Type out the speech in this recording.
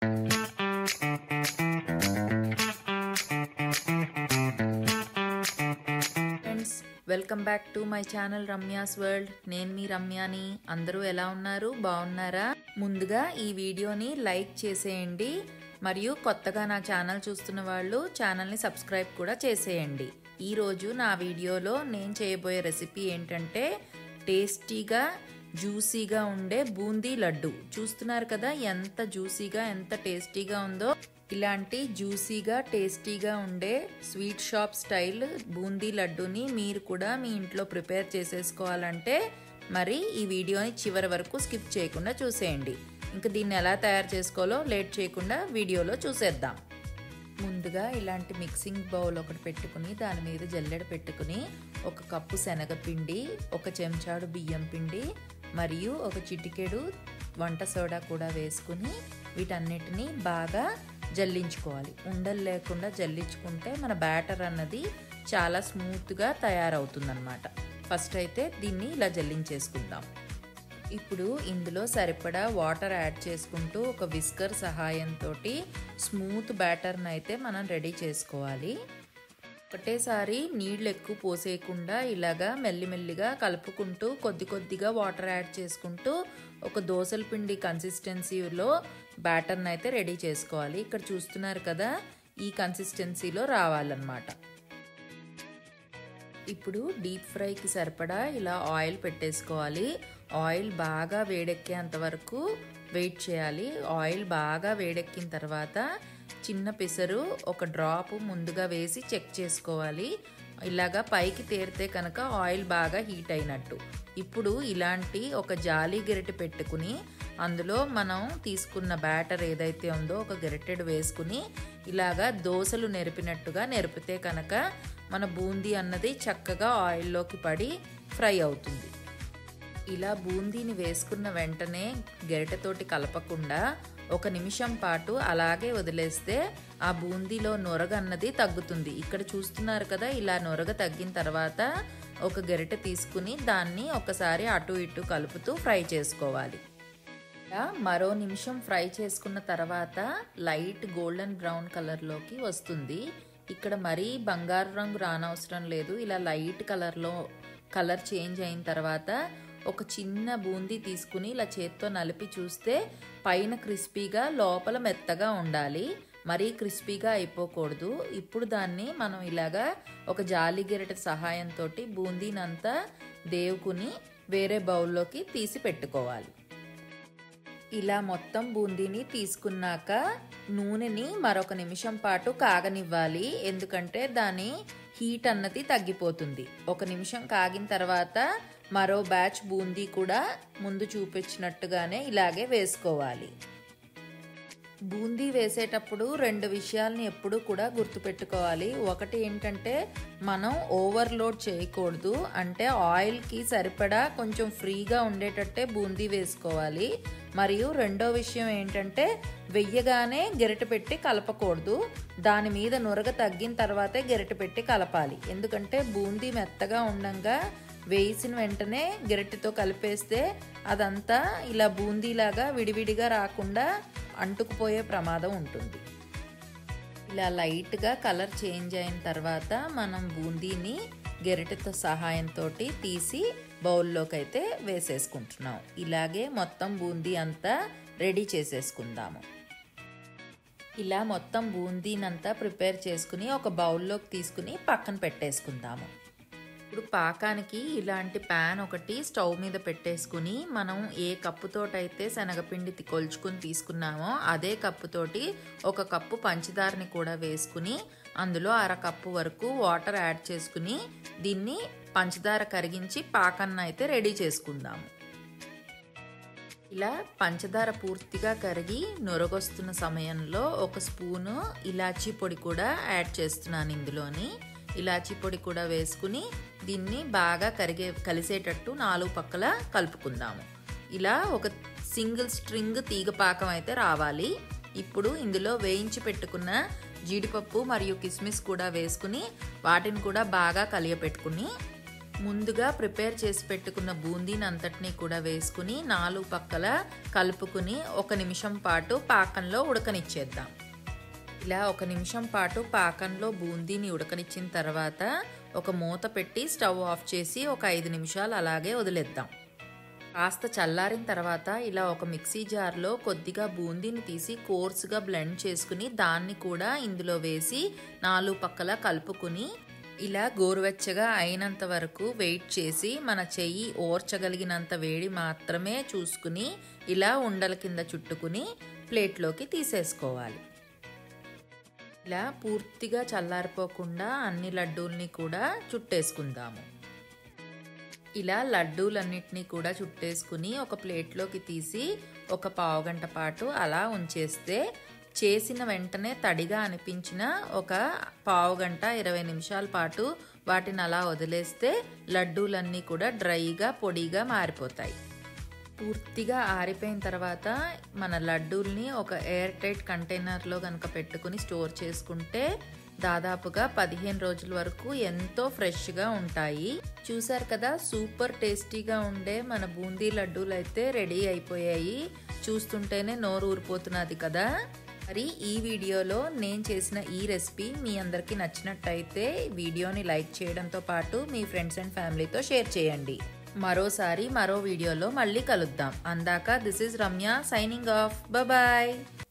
friends welcome back to my channel Ramya's world నేను మీ రమ్యాని అందరూ ఎలా ఉన్నారు బాగున్నారా ముందుగా ఈ వీడియోని లైక్ చేసేయండి మరియు కొత్తగా నా ఛానల్ చూస్తున్న వాళ్ళు ఛానల్ని సబ్స్క్రైబ్ కూడా చేసేయండి ఈరోజు నా వీడియోలో నేను చేయబోయే రెసిపీ ఏంటంటే టేస్టీగా జ్యూసీగా ఉండే బూందీ లడ్డు చూస్తున్నారు కదా ఎంత జ్యూసీగా ఎంత టేస్టీగా ఉందో ఇలాంటి జ్యూసీగా టేస్టీగా ఉండే స్వీట్ షాప్ స్టైల్ బూందీ లడ్డూని మీరు కూడా మీ ఇంట్లో ప్రిపేర్ చేసేసుకోవాలంటే మరి ఈ వీడియోని చివరి వరకు స్కిప్ చేయకుండా చూసేయండి ఇంకా దీన్ని ఎలా తయారు చేసుకోవాలో లేట్ చేయకుండా వీడియోలో చూసేద్దాం ముందుగా ఇలాంటి మిక్సింగ్ బౌల్ ఒకటి పెట్టుకుని దాని మీద జల్లెడ పెట్టుకుని ఒక కప్పు శనగపిండి ఒక చెంచాడు బియ్యం పిండి మరియు ఒక చిటికెడు వంట సోడా కూడా వేసుకుని వీటన్నిటిని బాగా జల్లించుకోవాలి ఉండలు లేకుండా జల్లించుకుంటే మన బ్యాటర్ అన్నది చాలా స్మూత్గా తయారవుతుందన్నమాట ఫస్ట్ అయితే దీన్ని ఇలా జల్లించేసుకుందాం ఇప్పుడు ఇందులో సరిపడా వాటర్ యాడ్ చేసుకుంటూ ఒక విస్కర్ సహాయంతో స్మూత్ బ్యాటర్ని అయితే మనం రెడీ చేసుకోవాలి ఒకటేసారి నీళ్ళు ఎక్కువ పోసేయకుండా ఇలాగా మెల్లిమెల్లిగా కలుపుకుంటూ కొద్ది కొద్దిగా వాటర్ యాడ్ చేసుకుంటూ ఒక దోసల పిండి కన్సిస్టెన్సీలో బ్యాటర్ని అయితే రెడీ చేసుకోవాలి ఇక్కడ చూస్తున్నారు కదా ఈ కన్సిస్టెన్సీలో రావాలన్నమాట ఇప్పుడు డీప్ ఫ్రైకి సరిపడా ఇలా ఆయిల్ పెట్టేసుకోవాలి ఆయిల్ బాగా వేడెక్కేంత వరకు వెయిట్ చేయాలి ఆయిల్ బాగా వేడెక్కిన తర్వాత చిన్న పిసరు ఒక డ్రాప్ ముందుగా వేసి చెక్ చేసుకోవాలి ఇలాగా పైకి తేరితే కనుక ఆయిల్ బాగా హీట్ అయినట్టు ఇప్పుడు ఇలాంటి ఒక జాలి గెరిటె పెట్టుకుని అందులో మనం తీసుకున్న బ్యాటర్ ఏదైతే ఉందో ఒక గెరిటెడ్ వేసుకుని ఇలాగా దోశలు నెరిపినట్టుగా నెరిపితే కనుక మన బూందీ అన్నది చక్కగా ఆయిల్లోకి పడి ఫ్రై అవుతుంది ఇలా బూందీని వేసుకున్న వెంటనే గెరిటతోటి కలపకుండా ఒక నిమిషం పాటు అలాగే వదిలేస్తే ఆ బూందీలో నొరగ అన్నది తగ్గుతుంది ఇక్కడ చూస్తున్నారు కదా ఇలా నొరగ తగ్గిన తర్వాత ఒక గరిటె తీసుకుని దాన్ని ఒకసారి అటు ఇటు కలుపుతూ ఫ్రై చేసుకోవాలి మరో నిమిషం ఫ్రై చేసుకున్న తర్వాత లైట్ గోల్డెన్ బ్రౌన్ కలర్లోకి వస్తుంది ఇక్కడ మరీ బంగారు రంగు రానవసరం లేదు ఇలా లైట్ కలర్లో కలర్ చేంజ్ అయిన తర్వాత ఒక చిన్న బూందీ తీసుకుని ఇలా చేత్తో నలిపి చూస్తే పైన క్రిస్పీగా లోపల మెత్తగా ఉండాలి మరీ క్రిస్పీగా అయిపోకూడదు ఇప్పుడు దాన్ని మనం ఇలాగా ఒక జాలి గెరట సహాయంతో బూందీనంతా దేవుకుని వేరే బౌల్లోకి తీసి పెట్టుకోవాలి ఇలా మొత్తం బూందీని తీసుకున్నాక నూనెని మరొక నిమిషం పాటు కాగనివ్వాలి ఎందుకంటే దాని హీట్ అన్నది తగ్గిపోతుంది ఒక నిమిషం కాగిన తర్వాత మరో బ్యాచ్ బూందీ కూడా ముందు చూపించినట్టుగానే ఇలాగే వేసుకోవాలి బూందీ వేసేటప్పుడు రెండు విషయాల్ని ఎప్పుడూ కూడా గుర్తుపెట్టుకోవాలి ఒకటి ఏంటంటే మనం ఓవర్లోడ్ చేయకూడదు అంటే ఆయిల్కి సరిపడా కొంచెం ఫ్రీగా ఉండేటట్టే బూందీ వేసుకోవాలి మరియు రెండో విషయం ఏంటంటే వెయ్యగానే గెరట పెట్టి కలపకూడదు దాని మీద నురగ తగ్గిన తర్వాతే గెరట పెట్టి కలపాలి ఎందుకంటే బూందీ మెత్తగా ఉండంగా వేసిన వెంటనే గెరటితో కలిపేస్తే అదంతా ఇలా బూందీలాగా విడివిడిగా రాకుండా అంటుకుపోయే ప్రమాదం ఉంటుంది ఇలా లైట్గా కలర్ చేంజ్ అయిన తర్వాత మనం బూందీని గెరటితో సహాయంతో తీసి బౌల్లోకి అయితే వేసేసుకుంటున్నాం ఇలాగే మొత్తం బూందీ అంతా రెడీ చేసేసుకుందాము ఇలా మొత్తం బూందీనంతా ప్రిపేర్ చేసుకుని ఒక బౌల్లోకి తీసుకుని పక్కన పెట్టేసుకుందాము ఇప్పుడు పాకానికి ఇలాంటి ప్యాన్ ఒకటి స్టవ్ మీద పెట్టేసుకుని మనం ఏ కప్పుతోటైతే శనగపిండి కొలుచుకుని తీసుకున్నామో అదే కప్పుతోటి ఒక కప్పు పంచదారని కూడా వేసుకుని అందులో అర కప్పు వరకు వాటర్ యాడ్ చేసుకుని దీన్ని పంచదార కరిగించి పాకన్న అయితే రెడీ చేసుకుందాము ఇలా పంచదార పూర్తిగా కరిగి నొరగొస్తున్న సమయంలో ఒక స్పూను ఇలాచీ పొడి కూడా యాడ్ చేస్తున్నాను ఇందులోని ఇలాచీ పొడి కూడా వేసుకుని దీన్ని బాగా కరిగే కలిసేటట్టు నాలుగు పక్కల కలుపుకుందాము ఇలా ఒక సింగిల్ స్ట్రింగ్ తీగ పాకం అయితే రావాలి ఇప్పుడు ఇందులో వేయించి పెట్టుకున్న జీడిపప్పు మరియు కిస్మిస్ కూడా వేసుకుని వాటిని కూడా బాగా కలియపెట్టుకుని ముందుగా ప్రిపేర్ చేసి పెట్టుకున్న బూందీని అంతటినీ కూడా వేసుకుని నాలుగు పక్కల కలుపుకుని ఒక నిమిషం పాటు పాకంలో ఉడకనిచ్చేద్దాం ఇలా ఒక నిమిషం పాటు పాకంలో బూందీని ఉడకనిచ్చిన తర్వాత ఒక మూత పెట్టి స్టవ్ ఆఫ్ చేసి ఒక ఐదు నిమిషాలు అలాగే వదిలేద్దాం కాస్త చల్లారిన తర్వాత ఇలా ఒక మిక్సీ జార్లో కొద్దిగా బూందీని తీసి కోర్సుగా బ్లెండ్ చేసుకుని దాన్ని కూడా ఇందులో వేసి నాలుగు పక్కల కలుపుకుని ఇలా గోరువెచ్చగా అయినంత వరకు వెయిట్ చేసి మన చెయ్యి ఓర్చగలిగినంత వేడి మాత్రమే చూసుకుని ఇలా ఉండల కింద చుట్టుకుని ప్లేట్లోకి తీసేసుకోవాలి ఇలా పూర్తిగా చల్లారిపోకుండా అన్ని లడ్డూల్ని కూడా చుట్టేసుకుందాము ఇలా లడ్డూలన్నిటినీ కూడా చుట్టేసుకుని ఒక ప్లేట్లోకి తీసి ఒక పావు గంట పాటు అలా ఉంచేస్తే చేసిన వెంటనే తడిగా అనిపించిన ఒక పావు గంట ఇరవై నిమిషాల పాటు వాటిని అలా వదిలేస్తే లడ్డూలన్నీ కూడా డ్రైగా పొడిగా మారిపోతాయి పూర్తిగా ఆరిపోయిన తర్వాత మన లడ్డూల్ని ఒక ఎయిర్ టైట్ కంటైనర్లో కనుక పెట్టుకుని స్టోర్ చేసుకుంటే దాదాపుగా పదిహేను రోజుల వరకు ఎంతో ఫ్రెష్గా ఉంటాయి చూసారు కదా సూపర్ టేస్టీగా ఉండే మన బూందీ లడ్డూలు అయితే రెడీ అయిపోయాయి చూస్తుంటేనే నోరు ఊరిపోతున్నది కదా మరి ఈ వీడియోలో నేను చేసిన ఈ రెసిపీ మీ అందరికీ నచ్చినట్టయితే వీడియోని లైక్ చేయడంతో పాటు మీ ఫ్రెండ్స్ అండ్ ఫ్యామిలీతో షేర్ చేయండి మరోసారి మరో వీడియోలో మళ్ళీ కలుద్దాం అందాక this is Ramya signing off bye